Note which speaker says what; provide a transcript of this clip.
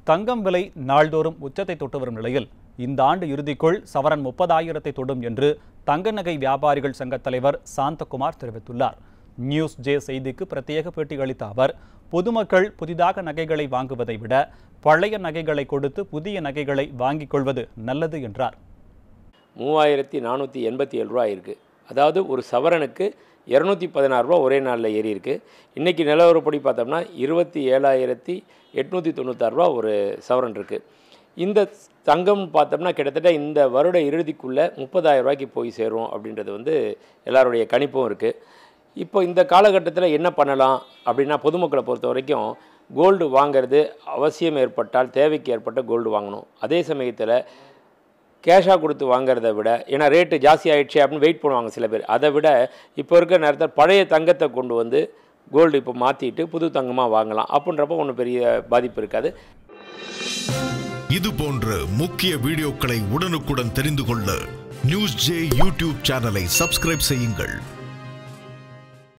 Speaker 1: தங்கம் விலை நாள்தோறும் உச்சத்தை தொட்டு வரும் நிலையில் இந்த ஆண்டு இறுதிக்குள் சவரன் முப்பதாயிரத்தை தொடும் என்று தங்க நகை வியாபாரிகள் சங்க தலைவர் சாந்தகுமார் தெரிவித்துள்ளார் நியூஸ் ஜே செய்திக்கு பிரத்யேக பேட்டி அளித்த அவர் பொதுமக்கள் புதிதாக நகைகளை வாங்குவதை விட பழைய நகைகளை கொடுத்து புதிய நகைகளை வாங்கிக் கொள்வது நல்லது என்றார்
Speaker 2: மூவாயிரத்தி நானூற்றி எண்பத்தி ஏழு ரூபா இருக்குது அதாவது ஒரு சவரனுக்கு இரநூத்தி பதினாறு ரூபா ஒரே நாளில் ஏறி இருக்கு இன்றைக்கி நிலவரப்படி பார்த்தோம்னா இருபத்தி ஏழாயிரத்தி எட்நூற்றி தொண்ணூத்தாறு ரூபா ஒரு சவரன் இருக்குது இந்த தங்கம் பார்த்தோம்னா கிட்டத்தட்ட இந்த வருட இறுதிக்குள்ளே முப்பதாயிரம் ரூபாய்க்கு போய் சேரும் அப்படின்றது வந்து எல்லாருடைய கணிப்பும் இருக்குது இப்போ இந்த காலகட்டத்தில் என்ன பண்ணலாம் அப்படின்னா பொதுமக்களை பொறுத்த வரைக்கும் கோல்டு வாங்கிறது அவசியம் ஏற்பட்டால் தேவைக்கு ஏற்பட்ட கோல்டு வாங்கணும் அதே சமயத்தில் கேஷாக கொடுத்து வாங்குறத விட ஏன்னா ரேட்டு ஜாஸ்தி ஆயிடுச்சு அப்படின்னு வெயிட் பண்ணுவாங்க சில பேர் அதை விட இப்போ இருக்கிற நேரத்தில் பழைய தங்கத்தை கொண்டு வந்து கோல்டு இப்போ மாற்றிட்டு புது தங்கமாக வாங்கலாம் அப்படின்றப்போ ஒன்றும் பெரிய பாதிப்பு இருக்காது
Speaker 3: இது போன்ற முக்கிய வீடியோக்களை உடனுக்குடன் தெரிந்து கொள்ள நியூஸ் ஜே யூடியூப் சேனலை சப்ஸ்கிரைப் செய்யுங்கள்